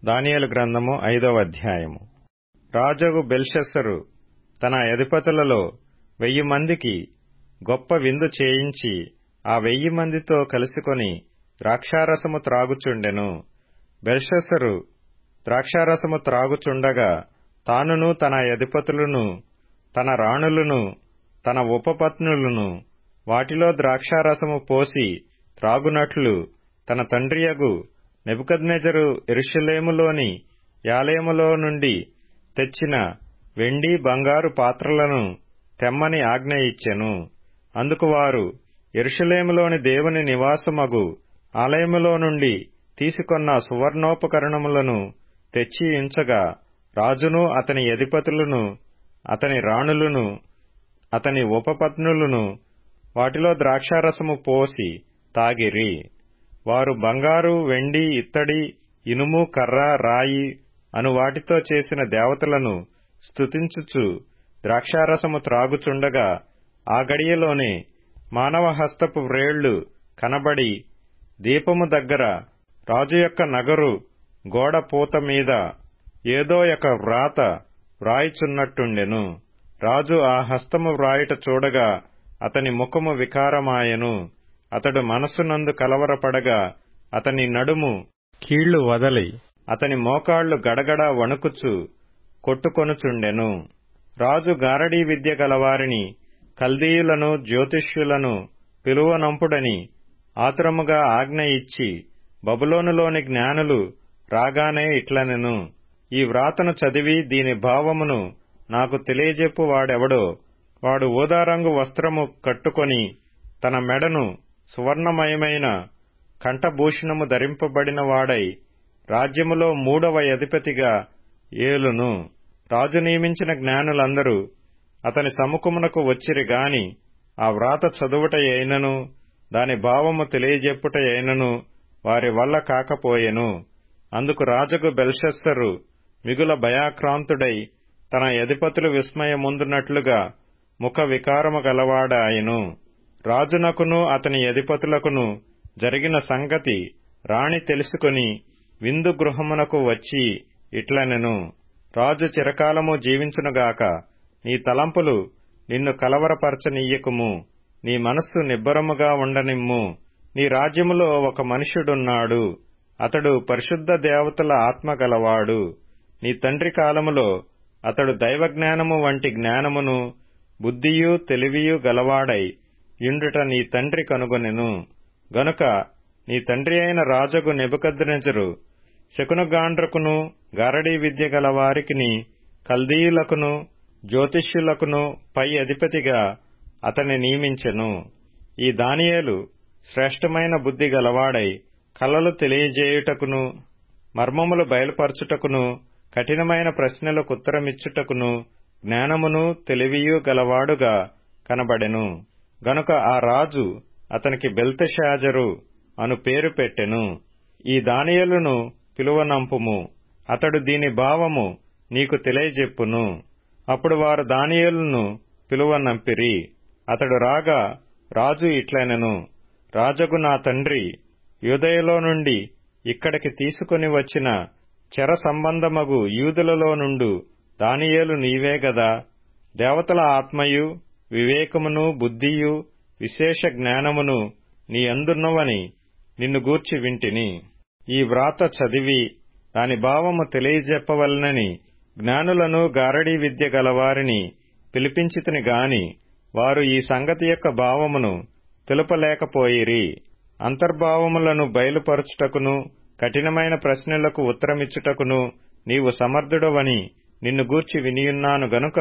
దానియేలు గ్రంథము ఐదవ అధ్యాయము రాజగు బెల్షస్సరు తన అధిపతులలో వెయ్యి మందికి గొప్ప విందు చేయించి ఆ వెయ్యి మందితో కలుసుకొని ద్రాక్షారసము త్రాగుచుండెను బెల్షస్సరు ద్రాక్షారసము త్రాగుచుండగా తానును తన అధిపతులను తన రాణులను తన ఉపపత్నులను వాటిలో ద్రాక్షారసము పోసి త్రాగునట్లు తన తండ్రియగు నెబుకద్నెజరు ఎరుషలేములోని యాలేములో నుండి తెచ్చిన వెండి బంగారు పాత్రలను తెమ్మని ఆజ్ఞ ఇచ్చెను అందుకు వారు ఎరుషలేములోని దేవుని నివాసమగు ఆలయములో నుండి తీసుకొన్న సువర్ణోపకరణములను తెచ్చి ఉంచగా రాజును అతని అధిపతులను అతని రాణులను అతని ఉపపత్నులను వాటిలో ద్రాక్షారసము పోసి తాగిరి వారు బంగారు వెండి ఇత్తడి ఇనుము కర్ర రాయి అను వాటితో చేసిన దేవతలను స్తుతించుచు ద్రాక్షారసము త్రాగుచుండగా ఆ గడియలోనే మానవ హస్తపు వ్రేళ్లు కనబడి దీపము దగ్గర రాజు యొక్క నగరు గోడ పూత మీద ఏదో ఒక వ్రాత వ్రాయిచున్నట్టుండెను రాజు ఆ హస్తము వ్రాయుట చూడగా అతని ముఖము వికారమాయెను అతడు మనస్సునందు కలవరపడగా అతని నడుము కీళ్లు వదలి అతని మోకాళ్లు గడగడ వణుకుచు కొట్టుకొనుచుండెను రాజు గారడీ విద్య గలవారిని కల్దీయులను జ్యోతిష్యులను పిలువనంపుడని ఆతురముగా ఆజ్ఞ ఇచ్చి బబులోనులోని జ్ఞానులు రాగానే ఇట్లనెను ఈ వ్రాతను చదివి దీని భావమును నాకు తెలియజెప్పు వాడెవడో వాడు ఊదారంగు వస్త్రము కట్టుకొని తన మెడను సువర్ణమయమైన కంఠభూషణము ధరింపబడిన వాడై రాజ్యములో మూడవ అధిపతిగా ఏలును రాజు నియమించిన జ్ఞానులందరూ అతని సముఖమునకు వచ్చిరి గాని ఆ వ్రాత చదువుట అయినను దాని భావము తెలియజెప్పుట అయినను వారి వల్ల కాకపోయెను అందుకు రాజుకు బెల్షస్సరు మిగుల భయాక్రాంతుడై తన అధిపతులు విస్మయముందునట్లుగా ముఖ వికారము గలవాడాయను రాజునకును అతని అధిపతులకును జరిగిన సంగతి రాణి తెలుసుకుని విందు గృహమునకు వచ్చి ఇట్లనెను రాజు చిరకాలము జీవించునుగాక నీ తలంపులు నిన్ను కలవరపరచనీయకుము నీ మనస్సు నిబ్బరముగా ఉండనిమ్ము నీ రాజ్యములో ఒక మనుష్యుడున్నాడు అతడు పరిశుద్ధ దేవతల ఆత్మ గలవాడు నీ తండ్రి కాలములో అతడు దైవజ్ఞానము వంటి జ్ఞానమును బుద్ధియు తెలివియు గలవాడై ఇండుట నీ తండ్రి కనుగొనెను గనుక నీ తండ్రి అయిన రాజగు నెబుకద్నెజరు శకునగాండ్రకును గారడీ విద్య గలవారికిని కల్దీయులకును జ్యోతిష్యులకును పై అధిపతిగా అతని నియమించెను ఈ దానియేలు శ్రేష్టమైన బుద్ధి గలవాడై కలలు తెలియజేయుటకును మర్మములు బయలుపరచుటకును కఠినమైన ప్రశ్నలకు ఉత్తరమిచ్చుటకును జ్ఞానమును తెలివియు గలవాడుగా కనబడెను గనుక ఆ రాజు అతనికి బెల్తెషాజరు అను పేరు పెట్టెను ఈ దానియలును పిలువనంపుము అతడు దీని భావము నీకు తెలియజెప్పును అప్పుడు వారు దానియేలును పిలువనంపిరి అతడు రాగా రాజు ఇట్లనెను రాజగు నా తండ్రి యూదయలో నుండి ఇక్కడికి తీసుకుని వచ్చిన చెర సంబంధమగు యూదులలో నుండు దానియేలు నీవే గదా దేవతల ఆత్మయు వివేకమును బుద్ధియు విశేష జ్ఞానమును నీ అందున్నవని నిన్ను గూర్చి వింటిని ఈ వ్రాత చదివి దాని భావము తెలియజెప్పవలనని జ్ఞానులను గారడీ విద్య గలవారిని పిలిపించితిని గాని వారు ఈ సంగతి యొక్క భావమును తెలుపలేకపోయిరి అంతర్భావములను బయలుపరచుటకును కఠినమైన ప్రశ్నలకు ఉత్తరమిచ్చుటకును నీవు సమర్థుడవని నిన్ను గూర్చి వినియున్నాను గనుక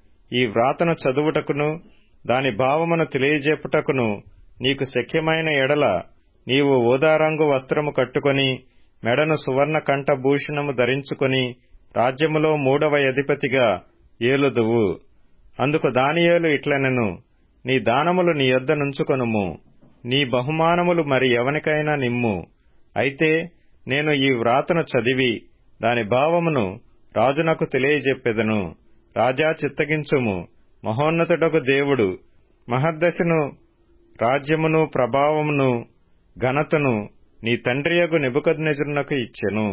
ఈ వ్రాతను చదువుటకును దాని భావమును తెలియజెప్పుటకును నీకు శక్యమైన ఎడల నీవు ఊదారంగు వస్త్రము కట్టుకొని మెడను సువర్ణ కంఠభూషణము ధరించుకొని రాజ్యములో మూడవ అధిపతిగా ఏలుదువు అందుకు దానియేలు ఇట్లనెను నీ దానములు నీ యొద్ద నుంచుకొనుము నీ బహుమానములు మరి ఎవనికైనా నిమ్ము అయితే నేను ఈ వ్రాతను చదివి దాని భావమును రాజునకు తెలియజెప్పెదను రాజా చిత్తగించుము మహోన్నతుడకు దేవుడు మహద్దశను రాజ్యమును ప్రభావమును ఘనతను నీ తండ్రియగు నెబుకద్నెజరునకు ఇచ్చెను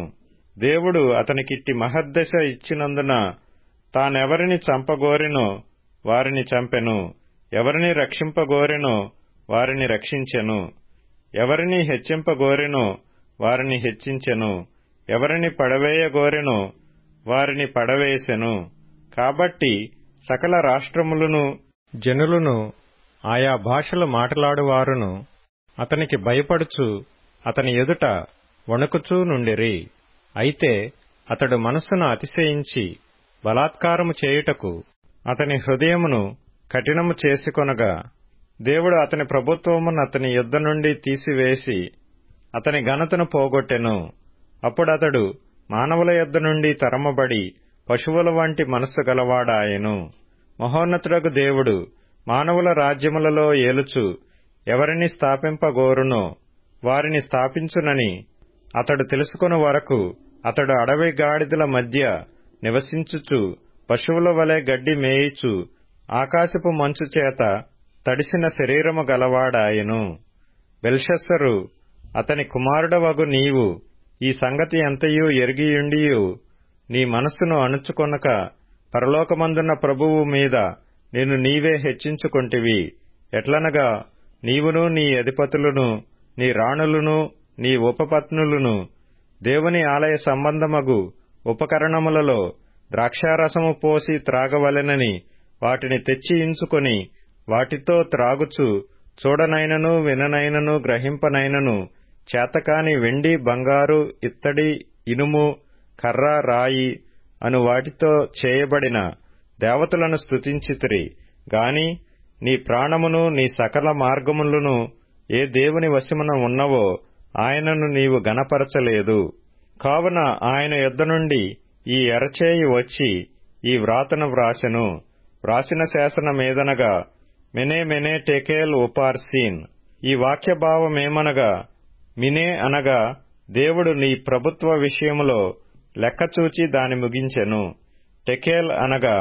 దేవుడు అతనికిట్టి మహద్దశ ఇచ్చినందున తానెవరిని చంపగోరెనో వారిని చంపెను ఎవరిని రక్షింపగోరెనో వారిని రక్షించెను ఎవరిని హెచ్చింపగోరెనో వారిని హెచ్చించెను ఎవరిని పడవేయగోరెనో వారిని పడవేసెను కాబట్టి సకల రాష్ట్రములను జనులను ఆయా భాషలు మాట్లాడువారును అతనికి భయపడుచు అతని ఎదుట వణుకుచూ నుండిరి అయితే అతడు మనస్సును అతిశయించి బలాత్కారము చేయుటకు అతని హృదయమును కఠినము చేసుకొనగా దేవుడు అతని ప్రభుత్వమును అతని యుద్ధ నుండి తీసివేసి అతని ఘనతను పోగొట్టెను అప్పుడతడు మానవుల యొద్ద నుండి తరమబడి పశువుల వంటి మనస్సు గలవాడాయెను మహోన్నతుడకు దేవుడు మానవుల రాజ్యములలో ఏలుచు ఎవరిని స్థాపింపగోరునో వారిని స్థాపించునని అతడు తెలుసుకొను వరకు అతడు అడవి గాడిదల మధ్య నివసించుచు పశువుల వలె గడ్డి మేయిచు ఆకాశపు మంచు చేత తడిసిన శరీరము గలవాడాయెను బెల్షస్సరు అతని కుమారుడవగు నీవు ఈ సంగతి ఎంతయూ ఎరిగియుండియు నీ మనస్సును అణుచుకొనక పరలోకమందున్న ప్రభువు మీద నేను నీవే హెచ్చించుకొంటివి ఎట్లనగా నీవును నీ అధిపతులను నీ రాణులను నీ ఉపపత్నులను దేవుని ఆలయ సంబంధమగు ఉపకరణములలో ద్రాక్షారసము పోసి త్రాగవలెనని వాటిని తెచ్చి ఇంచుకొని వాటితో త్రాగుచు చూడనైనను విననైనను గ్రహింపనైనను చేతకాని వెండి బంగారు ఇత్తడి ఇనుము కర్ర రాయి అను వాటితో చేయబడిన దేవతలను స్తుతించితిరి గాని నీ ప్రాణమును నీ సకల మార్గములను ఏ దేవుని వశమున ఉన్నవో ఆయనను నీవు గనపరచలేదు కావున ఆయన యొద్ద నుండి ఈ ఎరచేయి వచ్చి ఈ వ్రాతను వ్రాసెను వ్రాసిన శాసనమేదనగా మెనే మెనే టెకేల్ ఉపార్సీన్ ఈ వాక్యభావమేమనగా మినే అనగా దేవుడు నీ ప్రభుత్వ విషయములో లెక్కచూచి దాని ముగించెను టెకేల్ అనగా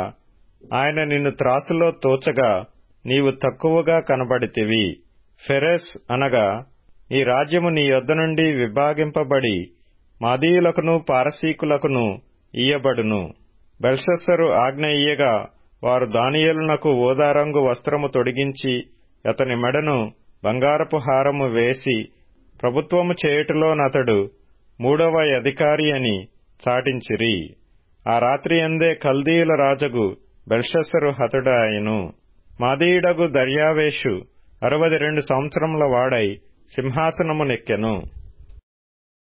ఆయన నిన్ను త్రాసులో తోచగా నీవు తక్కువగా కనబడితివి ఫెరెస్ అనగా ఈ రాజ్యము నీ యొద్ద నుండి విభాగింపబడి మాదీయులకును పారసీకులకును ఇయ్యబడును బెల్షస్సరు ఆజ్ఞ ఇయ్యగా వారు దానియేలునకు ఓదారంగు వస్త్రము తొడిగించి అతని మెడను బంగారపు హారము వేసి ప్రభుత్వము చేయుటలోనతడు మూడవ అధికారి అని చాటించిరి ఆ రాత్రి అందే కల్దీయుల రాజగు బెల్షస్సరు హతుడాయను మాదీయుడగు దర్యావేషు అరవది రెండు సంవత్సరముల వాడై సింహాసనము నెక్కెను